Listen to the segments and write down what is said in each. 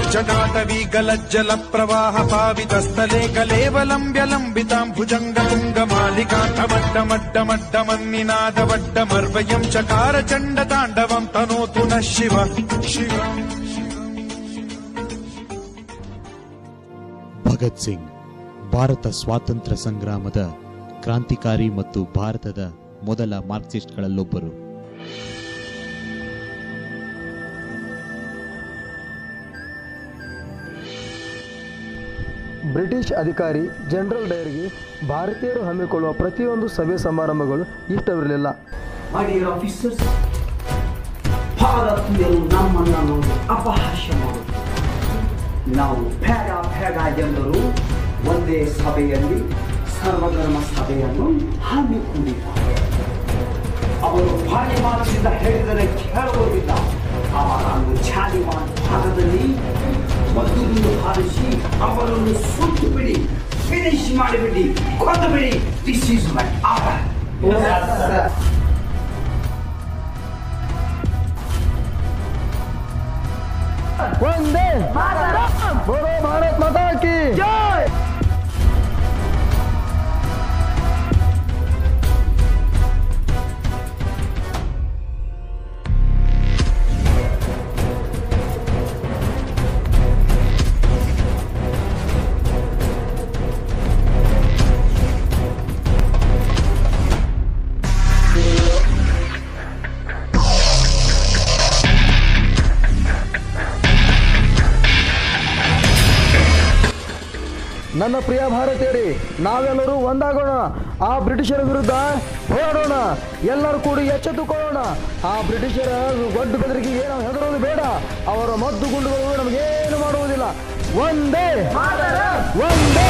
ಜಟಾಟವೀ ಗಲಜ್ಜಲ ಪ್ರವಾಹ ಪಾವಿತಸ್ಥಲೆ ಕಲೇವಲಂಬ್ಯ ಲಂಬಿತಾಂ ಭುಜಂಗ ತುಂಗ ಮಾಲಿಕಾಂಠಮಡ್ಡ ಮಡ್ಡ ಮಡ್ಡ ಮನ್ನಿನಾದ ವಡ್ಡ ಮರ್ವಯಂ ಚಕಾರ ಚಂಡ ತಾಂಡವಂ ತನೋತು ನ ಶಿವ ಶಿವ ಭಗತ್ ಸಿಂಗ್ ಭಾರತ ಸ್ವಾತಂತ್ರ್ಯ ಸಂಗ್ರಾಮದ ಕ್ರಾಂತಿಕಾರಿ ಮತ್ತು ಭಾರತದ ಮೊದಲ ಮಾರ್ಕ್ಸಿಸ್ಟ್ಗಳಲ್ಲೊಬ್ಬರು ಬ್ರಿಟಿಷ್ ಅಧಿಕಾರಿ ಜನರಲ್ ಡೈರ್ಗೆ ಭಾರತೀಯರು ಹಮ್ಮಿಕೊಳ್ಳುವ ಪ್ರತಿಯೊಂದು ಸಭೆ ಸಮಾರಂಭಗಳು ಇಷ್ಟವಿರಲಿಲ್ಲ My dear officers, ಭಾರತೀಯರು ನಮ್ಮನ್ನು ನೋಡಿ ಅಪಹಾಸ್ಯ ಮಾಡುತ್ತಾರೆ ನಾವು ಬೇಡ ಬೇಡ ಜನರು ಒಂದೇ ಸಭೆಯಲ್ಲಿ ಸರ್ವಧರ್ಮ ಸಭೆಯನ್ನು ಹಮ್ಮಿಕೊಂಡಿದ್ದಾರೆ ಅವರು ಬಾಯಿ ಮಾತಿನಿಂದ ಹೇಳಿದರೆ ಕೇಳುವುದಿಲ್ಲ ಅವರನ್ನು ಜಾಲಿವಾನ್ ಭಾಗದಲ್ಲಿ ಮದ್ದುಗುಂಡು ಹಾರಿಸಿ ಅವರನ್ನು ಸುಟ್ಟು ಬಿಡಿ ಫಿನಿಶ್ ಮಾಡಿಬಿಡಿ ಕೊಂದು ಬಿಡಿ ದಿಸ್ ಈಸ್ ಮೈ ಆರ್ಡರ್ ಒಂದೇ ಬೋಲೋ ಭಾರತ್ ಮಾತಾ ಕಿ ನನ್ನ ಪ್ರಿಯ ಭಾರತೀಯರೇ ನಾವೆಲ್ಲರೂ ಒಂದಾಗೋಣ ಆ ಬ್ರಿಟಿಷರ ವಿರುದ್ಧ ಹೋರಾಡೋಣ ಎಲ್ಲರೂ ಕೂಡಿ ಎಚ್ಚೆತ್ತುಕೊಳ್ಳೋಣ ಆ ಬ್ರಿಟಿಷರ ಒಡ್ಡು ಬೆದರಿಕೆಗೆ ನಾವು ಹೆದರೋದು ಬೇಡ ಅವರ ಮದ್ದು ಗುಂಡುಗಳು ನಮಗೇನು ಮಾಡುವುದಿಲ್ಲ ಒಂದೇ ಒಂದೇ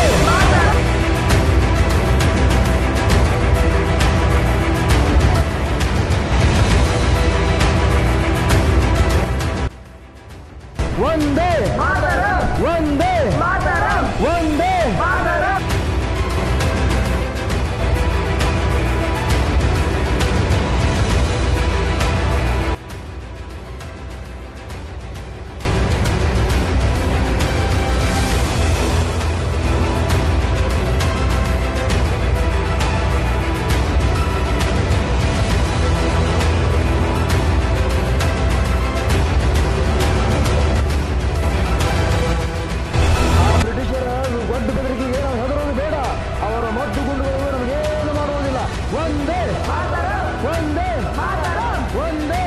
ಒಂದೇ ಒಂದೇ ಒಂದೇ ಆ ಬ್ರಿಟಿಷರ ಒಡ್ಡು ಬೆದರಿಕೆಗೆ ನಾವು ಹೆದರೋದು ಬೇಡ ಅವರ ಮದ್ದು ಗುಂಡುಗಳು ನಮಗೇನು ಮಾಡುವುದಿಲ್ಲ ಒಂದೇ ಒಂದೇ ಒಂದೇ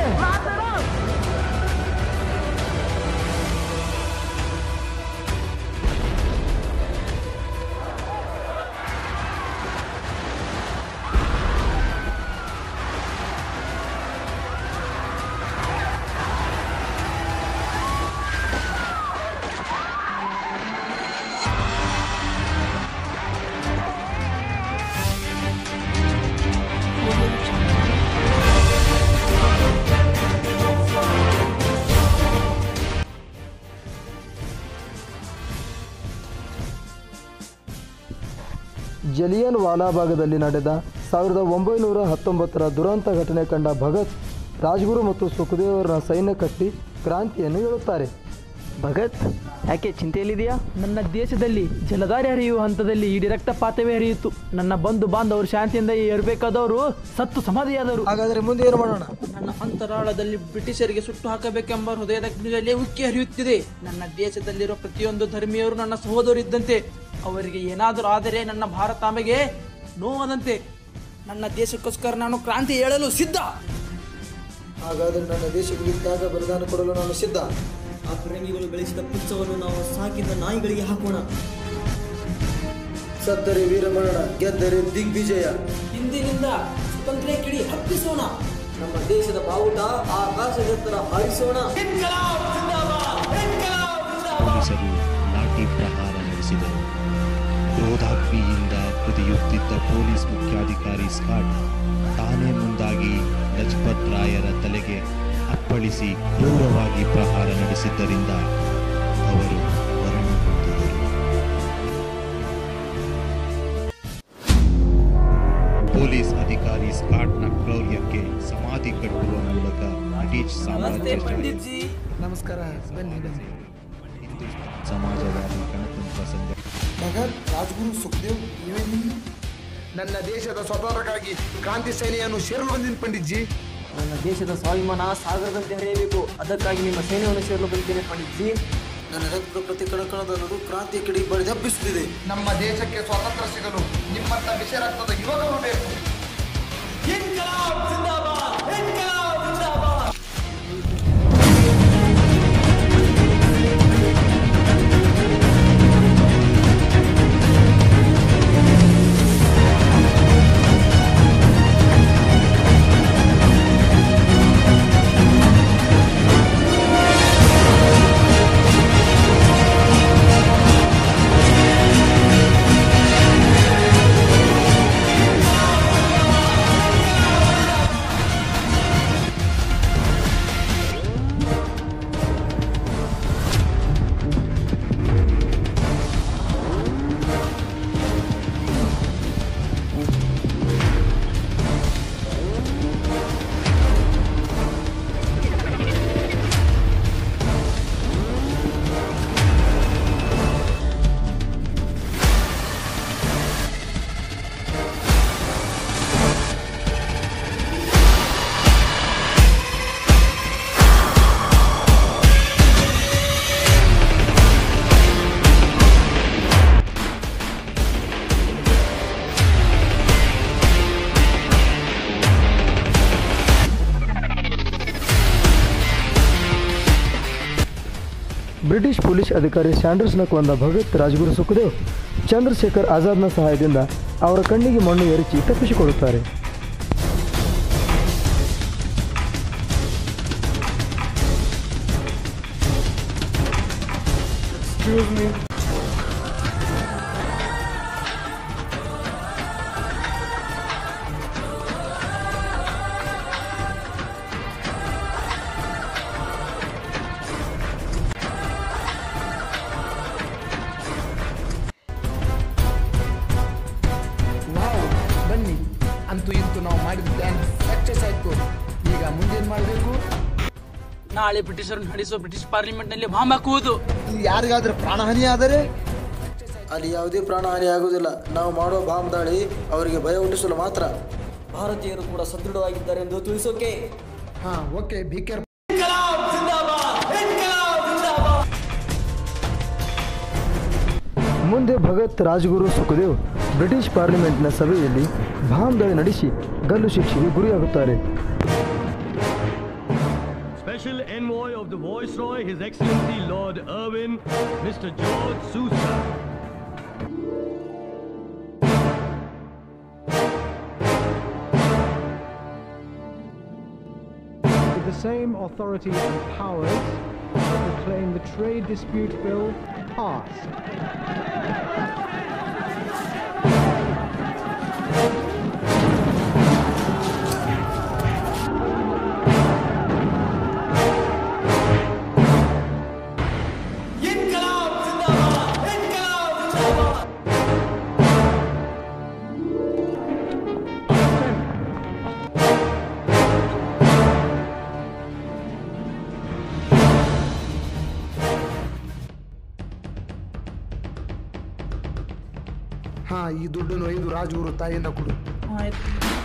ಜಲಿಯನ್ ವಾಲಾಬಾಗದಲ್ಲಿ ನಡೆದ ಸಾವಿರದ ಒಂಬೈನೂರ ಹತ್ತೊಂಬತ್ತರ ದುರಂತ ಘಟನೆ ಕಂಡ ಭಗತ್ ರಾಜ್ಗುರು ಮತ್ತು ಸುಖದೇವರ ಸೈನ್ಯ ಕಟ್ಟಿ ಕ್ರಾಂತಿಯನ್ನು ಹೇಳುತ್ತಾರೆ ಭಗತ್ ಯಾಕೆ ಚಿಂತೆಯಲ್ಲಿದೆಯಾ ನನ್ನ ದೇಶದಲ್ಲಿ ಜಲಧಾರೆ ಹರಿಯುವ ಹಂತದಲ್ಲಿ ಇಡೀ ರಕ್ತಪಾತವೇ ಹರಿಯಿತು ನನ್ನ ಬಂಧು ಬಾಂಧವರು ಶಾಂತಿಯಿಂದ ಇರಬೇಕಾದವರು ಸತ್ತು ಸಮಾಧಿಯಾದರು ಹಾಗಾದರೆ ಮುಂದೆ ಏನು ಮಾಡೋಣ ನನ್ನ ಅಂತರಾಳದಲ್ಲಿ ಬ್ರಿಟಿಷರಿಗೆ ಸುಟ್ಟು ಹಾಕಬೇಕೆಂಬ ಹೃದಯದ ಅಗ್ನಿಯಲ್ಲಿ ಉಕ್ಕಿ ಹರಿಯುತ್ತಿದೆ ನನ್ನ ದೇಶದಲ್ಲಿರುವ ಪ್ರತಿಯೊಂದು ಧರ್ಮೀಯರು ನನ್ನ ಸಹೋದರಿದ್ದಂತೆ ಅವರಿಗೆ ಏನಾದರೂ ಆದರೆ ನನ್ನ ಭಾರತಾಂಬೆಗೆ ನೋವಾದಂತೆ ನನ್ನ ದೇಶಕ್ಕೋಸ್ಕರ ನಾನು ಕ್ರಾಂತಿ ಹೇಳಲು ಸಿದ್ಧ ಹಾಗಾದರೆ ನನ್ನ ದೇಶಕ್ಕೆ ತ್ಯಾಗ ಬಲಿದಾನ ಕೊಡಲು ನಾನು ಸಿದ್ಧ ಆ ಫಿರಂಗಿಗಳು ಬೆಳೆಸಿದ ಪುಚ್ಚವನ್ನು ನಾವು ಸಾಕಿದ ನಾಯಿಗಳಿಗೆ ಹಾಕೋಣ ಸತ್ತರೆ ವೀರಮರಣ ಗೆದ್ದರೆ ದಿಗ್ವಿಜಯ ಇಂದಿನಿಂದ ಸ್ವತಂತ್ರ ಕಿಡಿ ಹಬ್ಬಿಸೋಣ ನಮ್ಮ ದೇಶದ ಬಾವುಟ ಆಕಾಶದೆತ್ತರ ಹಾರಿಸೋಣ ಪೊಲೀಸರು ಲಾಠಿ ಪ್ರಹಾರ ನಡೆಸಿದರು ಕ್ರೋಧಾಗ್ನಿಯಿಂದ ಕುದಿಯುತ್ತಿದ್ದ ಪೊಲೀಸ್ ಮುಖ್ಯಾಧಿಕಾರಿ ಸ್ಕಾಟ್ ತಾನೇ ಮುಂದಾಗಿ ಲಜಪತ್ ರಾಯರ ತಲೆಗೆ ಅಪ್ಪಳಿಸಿ ಕ್ರೂರವಾಗಿ ಪ್ರಹಾರ ನಡೆಸಿದ್ದರಿಂದ ಅವರು ಮರಣ ಹೊಂದಿದರು ಪೊಲೀಸ್ ಅಧಿಕಾರಿ ಸ್ಕಾಟ್ನ ಕ್ರೌರ್ಯಕ್ಕೆ ಸಮಾಧಿ ಕಟ್ಟುವ ಮೂಲಕ ಬ್ರಿಟಿಷ್ ಸಾಮ್ರಾಜ್ಯ ನಮಸ್ಕಾರ ಬನ್ನಿ ಬನ್ನಿ ಇಂದು ಸಮಾಜವಾದಿ ಗಣತಂತ್ರ ಸಂಘ ಭಗತ್ ರಾಜ್ಗುರು ಸುಖದೇವ್ ನೀವೇನಿಲ್ಲಿ ನನ್ನ ದೇಶದ ಸ್ವತಂತ್ರಕ್ಕಾಗಿ ಕ್ರಾಂತಿ ಸೇನೆಯನ್ನು ಸೇರಲು ಬಂದಿನ ಪಂಡಿತ್ಜಿ ನನ್ನ ದೇಶದ ಸ್ವಾಭಿಮಾನ ಸಾಗರದಂತೆ ಹರಿಯಬೇಕು ಅದಕ್ಕಾಗಿ ನಿಮ್ಮ ಸೇನೆಯನ್ನು ಸೇರಲು ಬಂದಿದ್ದೇನೆ ಪಂಡಿತ್ಜಿ ನನ್ನ ರಕ್ತ ಪ್ರತಿ ಕಣಕಣದಲ್ಲೂ ಕ್ರಾಂತಿಯ ಕಡೆಗೆ ಬಡಿದಬ್ಬಿಸುತ್ತಿದೆ ನಮ್ಮ ದೇಶಕ್ಕೆ ಸ್ವಾತಂತ್ರ್ಯ ಸಿಗಲು ನಿಮ್ಮಂತ ವಿಷ ರಕ್ತದ ಯುವಕರು ಬೇಕು ಬ್ರಿಟಿಷ್ ಪೊಲೀಸ್ ಅಧಿಕಾರಿ ಸ್ಯಾಂಡರ್ಸ್ನ ಕೊಂದ ಭಗತ್ ರಾಜ್ಗುರು ಸುಖದೇವ್ ಚಂದ್ರಶೇಖರ್ ಆಜಾದ್ನ ಸಹಾಯದಿಂದ ಅವರ ಕಣ್ಣಿಗೆ ಮಣ್ಣು ಎರಚಿ ತಪ್ಪಿಸಿಕೊಳ್ಳುತ್ತಾರೆ ನಾವು ಬನ್ನಿ ಅಂತೂ ಇಂತೂ ನಾವು ಮಾಡಿದ ಪ್ಲಾನ್ ಸಕ್ಸಸ್ ಆಯ್ತು ಈಗ ಮುಂದೇನು ಮಾಡಬೇಕು ನಾಳೆ ಬ್ರಿಟಿಷರು ನಡೆಸುವ ಬ್ರಿಟಿಷ್ ಪಾರ್ಲಿಮೆಂಟ್ನಲ್ಲಿ ಬಾಂಬ್ ಹಾಕುವುದು ಇಲ್ಲಿ ಯಾರಿಗಾದ್ರೂ ಪ್ರಾಣಹಾನಿ ಆದರೆ ಅಲ್ಲಿ ಯಾವುದೇ ಪ್ರಾಣಹಾನಿ ಆಗುವುದಿಲ್ಲ ನಾವು ಮಾಡುವ ಬಾಂಬ್ ದಾಳಿ ಅವರಿಗೆ ಭಯ ಹುಟ್ಟಿಸಲು ಮಾತ್ರ ಭಾರತೀಯರು ಕೂಡ ಸದೃಢವಾಗಿದ್ದಾರೆ ಎಂದು ತಿಳಿಸೋಕೆ ಹಾ ಓಕೆ ಬಿ ಕೇರ್ ಮುಂದೆ ಭಗತ್ ರಾಜ್ಗುರು ಸುಖದೇವ್ ಬ್ರಿಟಿಷ್ ಪಾರ್ಲಿಮೆಂಟ್ನ ಸಭೆಯಲ್ಲಿ ಬಾಂಬ್ ದಾಳಿ ನಡೆಸಿ ಗಲ್ಲು ಶಿಕ್ಷೆಗೆ ಗುರಿಯಾಗುತ್ತಾರೆ Special Envoy of the Viceroy, His Excellency Lord Irwin, Mr. George Sousa. With the same authority and powers, I proclaim the Trade Dispute Bill passed. ಹಾ ಈ ದುಡ್ಡನ್ನು ಐದು ರಾಜಗುರು ತಾಯಿಯಿಂದ ಕೊಡು ಆಯ್ತು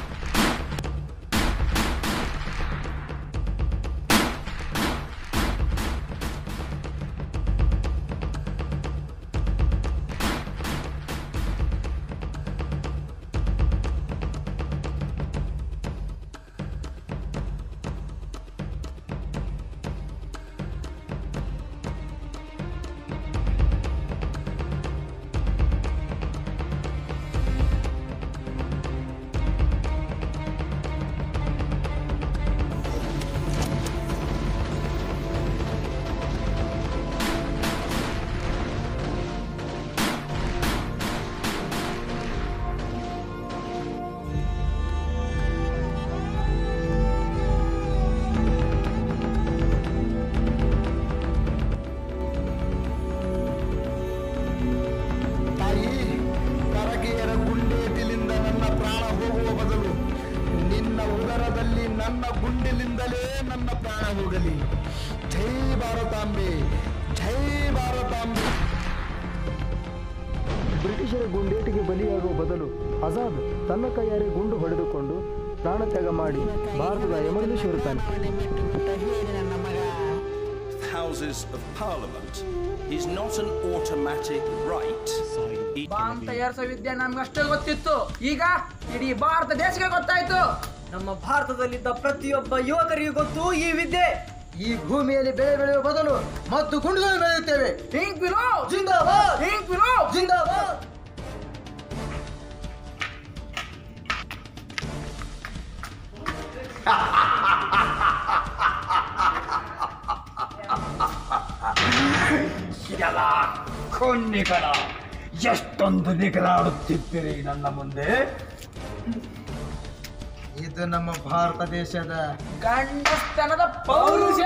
ತಾಯಿ ಪರಕೀಯರ ಗುಂಡೇಟಿಲಿಂದ ನನ್ನ ಪ್ರಾಣ ಹೋಗುವ ಬದಲು ನಿನ್ನ ಉದರದಲ್ಲಿ ನನ್ನ ಗುಂಡಿಲಿಂದಲೇ ನನ್ನ ಪ್ರಾಣ ಹೋಗಲಿ ಜೈ ಭಾರತಾಂಬೆ ಜೈ ಭಾರತಾಂಬೆ ಬ್ರಿಟಿಷರ ಗುಂಡೇಟಿಗೆ ಬಲಿಯಾಗುವ ಬದಲು ಆಜಾದ್ ತನ್ನ ಕೈಯಾರೆ ಗುಂಡು ಹೊಡೆದುಕೊಂಡು ಪ್ರಾಣತ್ಯಾಗ ಮಾಡಿ ಭಾರತದ ಯಮದಲ್ಲಿ ಸೇರುತ್ತಾನೆ Houses of Parliament is not an automatic right. It bomb ತಯಾರಿಸೋ ವಿದ್ಯೆ ನಮ್ಗೆ ಅಷ್ಟೇ ಗೊತ್ತಿತ್ತು ಈಗ ಇಡೀ ಭಾರತ ದೇಶಕ್ಕೆ ಗೊತ್ತಾಯ್ತು ನಮ್ಮ ಭಾರತದಲ್ಲಿದ್ದ ಪ್ರತಿಯೊಬ್ಬ ಯುವಕರಿಗೂ ಗೊತ್ತು ಈ ವಿದ್ಯೆ ಈ ಭೂಮಿಯಲ್ಲಿ ಬೆಳೆ ಬೆಳೆಯುವ ಬದಲು ಮತ್ತು ಗುಂಡುಗಳು ಬೆಳೆಯುತ್ತೇವೆ ಹಿಂಗ್ ಬಿಲೋ ಜಿಂದಾಬಾದ್ ಹಿಂಗ್ ಬಿಲೋ ಜಿಂದಾಬಾದ್ ಎಲ್ಲ ಕೊನ್ನಿಗಳ ಎಷ್ಟೊಂದು ನಿಗರಾಡುತ್ತಿದ್ದೀರಿ ನನ್ನ ಮುಂದೆ ಇದು ನಮ್ಮ ಭಾರತ ದೇಶದ ಗಂಡಸ್ತನದ ಪೌರುಷ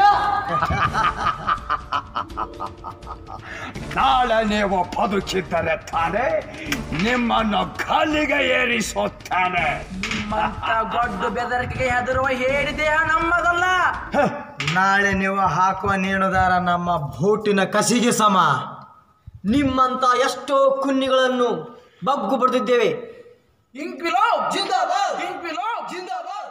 ನಾಳೆ ನೀವು ಬದುಕಿದ್ದರೆ ತಾನೆ ನಿಮ್ಮನ್ನು ಕಲ್ಲಿಗೆ ಏರಿಸುತ್ತಾನೆ ನಿಮ್ಮಂತ ಗೊಡ್ಡು ಬೆದರಿಕೆಗೆ ಹೆದರುವ ಹೇಳಿ ದೇಹ ನಮ್ಮದಲ್ಲ ನಾಳೆ ನೀವು ಹಾಕುವ ನೇಣುದಾರ ನಮ್ಮ ಭೂಟಿನ ಕಸಿಗೆ ಸಮ ನಿಮ್ಮಂತ ಎಷ್ಟೋ ಕುನ್ನಿಗಳನ್ನು ಬಗ್ಗು ಬಡ್ದಿದ್ದೇವೆ ಹಿಂಗ್ ಬಿಲೋ ಜಿಂದಾಬಾದ್ ಹಿಂಗ್ ಬಿಲೋ ಜಿಂದಾಬಾದ್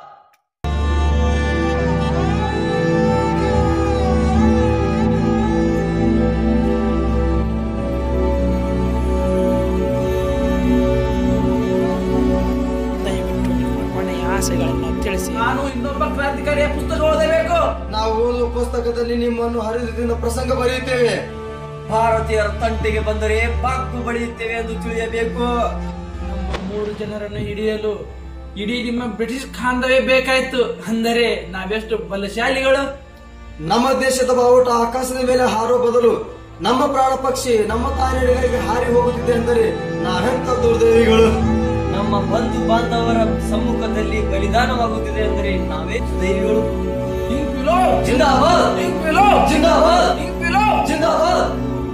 ದಯವಿಟ್ಟು ನಿಮ್ಮ ಕೊನೆಯ ಆಸೆಗಳನ್ನು ತಿಳಿಸಿ ನಾನು ಇನ್ನೊಬ್ಬ ಕ್ರಾಂತಿಕಾರಿಯ ಪುಸ್ತಕ ಓದಬೇಕು ನಾವು ಓದುವ ಪುಸ್ತಕದಲ್ಲಿ ನಿಮ್ಮನ್ನು ಹರಿದ ಪ್ರಸಂಗ ಬರೆಯುತ್ತೇವೆ ಭಾರತೀಯರ ತಂಟೆಗೆ ಬಂದರೆ ಬಾಕು ಬಳಿಯುತ್ತೇವೆ ಎಂದು ತಿಳಿಯಬೇಕು ನಮ್ಮ ಮೂರು ಜನರನ್ನು ಹಿಡಿಯಲು ಇಡೀ ನಿಮ್ಮ ಬ್ರಿಟಿಷ್ ಖಾಂದವೇ ಬೇಕಾಯ್ತು ಅಂದರೆ ನಾವೆಷ್ಟು ಬಲಶಾಲಿಗಳು ನಮ್ಮ ದೇಶದ ಬಾವುಟ ಆಕಾಶದ ಮೇಲೆ ಹಾರೋ ಬದಲು ನಮ್ಮ ಪ್ರಾಣ ಪಕ್ಷಿ ನಮ್ಮ ತಾನೆಡೆಗಳಿಗೆ ಹಾರಿ ಹೋಗುತ್ತಿದೆ ಎಂದರೆ ನಾವೆಂತ ದುರ್ದೈವಿಗಳು ನಮ್ಮ ಬಂಧು ಬಾಂಧವರ ಸಮ್ಮುಖದಲ್ಲಿ ಬಲಿದಾನವಾಗುತ್ತಿದೆ ಅಂದರೆ ನಾವೇ ದೈವಿಗಳು ಹಿಂಗ್ ಬಿಲೋ ಜಿಂದಾಬಾದ್ ಹಿಂಗ್ ಬಿಲೋ ಜಿಂದಾಬಾದ್ ಹಿಂಗ್ ಬಿಲೋ ಜಿಂದಾಬಾದ್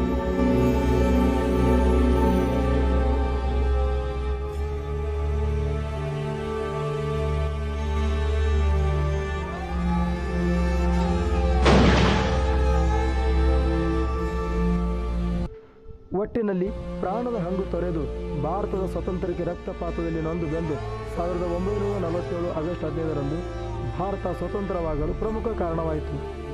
ಒಟ್ಟಿನಲ್ಲಿ ಪ್ರಾಣದ ಹಂಗು ತೊರೆದು ಭಾರತದ ಸ್ವತಂತ್ರಕ್ಕೆ ರಕ್ತಪಾತದಲ್ಲಿ ನೊಂದು ಬೆಂದು ಸಾವಿರದ ಒಂಬೈನೂರ ನಲವತ್ತೇಳು ಆಗಸ್ಟ್ ಹದಿನೈದರಂದು ಭಾರತ ಸ್ವತಂತ್ರವಾಗಲು ಪ್ರಮುಖ ಕಾರಣವಾಯಿತು